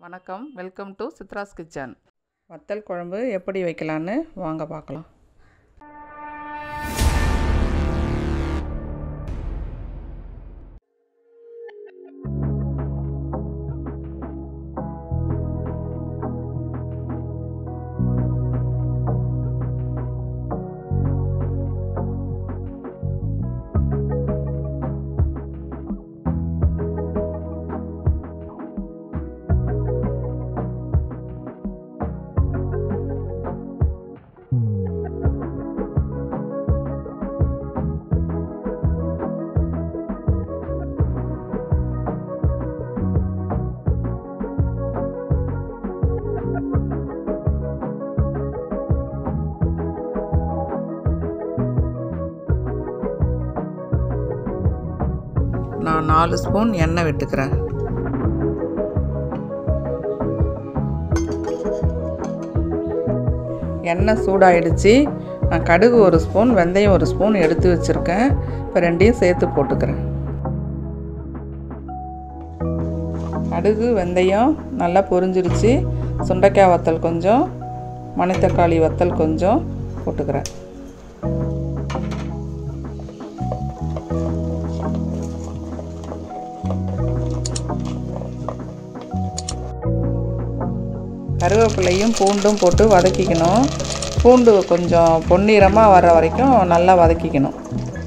வணக்கம் welcome to Chitra's kitchen வத்தல் குழம்பு எப்படி வைக்கலான்னு வாங்க பார்க்கலாம் நான் நாலு ஸ்பூன் எண்ணெய் விட்டுக்கிறேன் எண்ணெய் சூடாயிடுச்சு நான் கடுகு ஒரு ஸ்பூன் வெந்தயம் ஒரு ஸ்பூன் எடுத்து வச்சுருக்கேன் இப்போ ரெண்டையும் சேர்த்து போட்டுக்கிறேன் கடுகு வெந்தயம் நல்லா பொரிஞ்சிருச்சு சுண்டைக்காய் வத்தல் கொஞ்சம் மணித்தக்காளி வத்தல் கொஞ்சம் போட்டுக்கிறேன் கருவேப்பிலையும் பூண்டும் போட்டு வதக்கிக்கணும் பூண்டு கொஞ்சம் பொன்னிறமாக வர வரைக்கும் நல்லா வதக்கிக்கணும்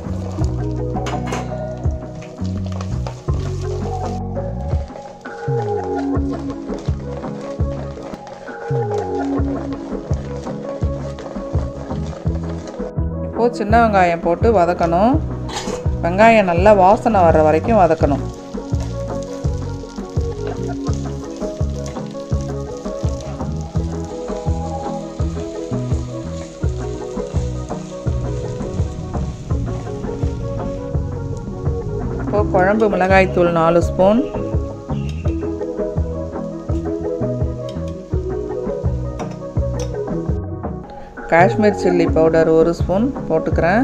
இப்போது சின்ன வெங்காயம் போட்டு வதக்கணும் வெங்காயம் நல்லா வாசனை வர்ற வரைக்கும் வதக்கணும் இப்போது குழம்பு மிளகாய்த்தூள் நாலு ஸ்பூன் காஷ்மீர் சில்லி பவுடர் ஒரு ஸ்பூன் போட்டுக்கிறேன்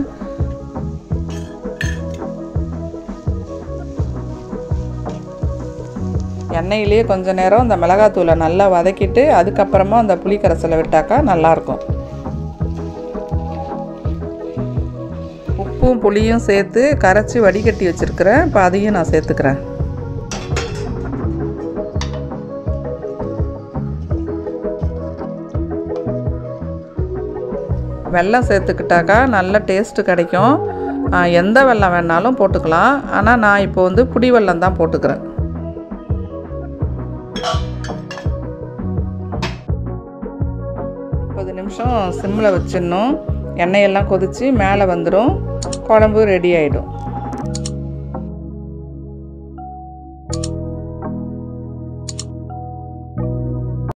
எண்ணெயிலேயே கொஞ்ச நேரம் இந்த மிளகாத்தூளை நல்லா வதக்கிட்டு அதுக்கப்புறமா அந்த புளி கரைசலை விட்டாக்கா நல்லாயிருக்கும் உப்பும் புளியும் சேர்த்து கரைச்சி வடிகட்டி வச்சுருக்கிறேன் இப்போ அதையும் நான் சேர்த்துக்கிறேன் வெல்லம் சேர்த்துக்கிட்டாக்கா நல்ல டேஸ்ட்டு கிடைக்கும் எந்த வெல்லம் வேணாலும் போட்டுக்கலாம் ஆனால் நான் இப்போ வந்து புடி வெல்லம் தான் போட்டுக்கிறேன் முப்பது நிமிஷம் சிம்மில் வச்சிடணும் எண்ணெயெல்லாம் கொதித்து மேலே வந்துடும் குழம்பு ரெடி ஆகிடும்